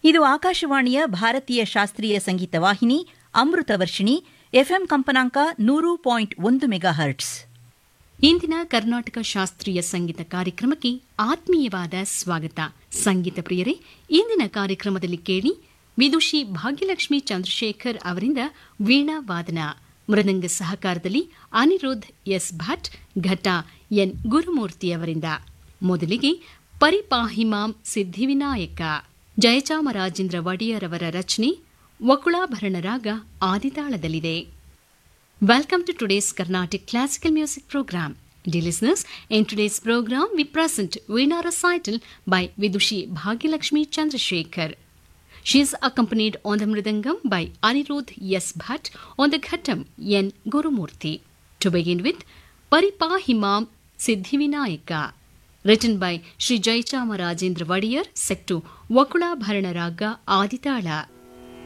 ಇದು ಆಕಾಶವಾಣಿಯ ಭಾರತೀಯ ಶಾಸ್ತ್ರೀಯ ಸಂಗೀತ ವಾಹಿನಿ ಅಮೃತ ವರ್ಷಿಣಿ ಎಫ್ಎಂ ಕಂಪನಾಂಕ ನೂರು ಪಾಯಿಂಟ್ ಒಂದು ಮೆಗಾ ಹರ್ಟ್ಸ್ ಇಂದಿನ ಕರ್ನಾಟಕ ಶಾಸ್ತ್ರೀಯ ಸಂಗೀತ ಕಾರ್ಯಕ್ರಮಕ್ಕೆ ಆತ್ಮೀಯವಾದ ಸ್ವಾಗತ ಸಂಗೀತ ಪ್ರಿಯರೇ ಇಂದಿನ ಕಾರ್ಯಕ್ರಮದಲ್ಲಿ ಕೇಳಿ ವಿದುಷಿ ಭಾಗ್ಯಲಕ್ಷ್ಮಿ ಚಂದ್ರಶೇಖರ್ ಅವರಿಂದ ವೀಣಾ ವಾದನ ಮೃದಂಗ ಸಹಕಾರದಲ್ಲಿ ಅನಿರುದ್ಧ್ ಎಸ್ ಭಟ್ ಘಟ ಎನ್ ಗುರುಮೂರ್ತಿ ಅವರಿಂದ ಮೊದಲಿಗೆ ಪರಿಪಾಹಿಮಾಂ ಸಿದ್ಧಿವಿನಾಯಕ ಜಯಚಾಮರಾಜೇಂದ್ರ ಒಡೆಯರ್ ಅವರ ರಚನೆ ವಕುಳಾಭರಣ ರಾಗ ಆದಿತಾಳದಲ್ಲಿದೆ Welcome to today's Carnatic classical music program. Dear listeners, in today's program we present Veena recital by Vidushi Bhagyalakshmi Chandrasekhar. She is accompanied on the Mridangam by Anirudh S. Bhatt, on the Ghatam N. Gurumurthi. To begin with, Paripahimam Siddhivinayaka, written by Sri Jaichama Rajendra Vadiyar, set to Vakula Bharana Raga Aditala.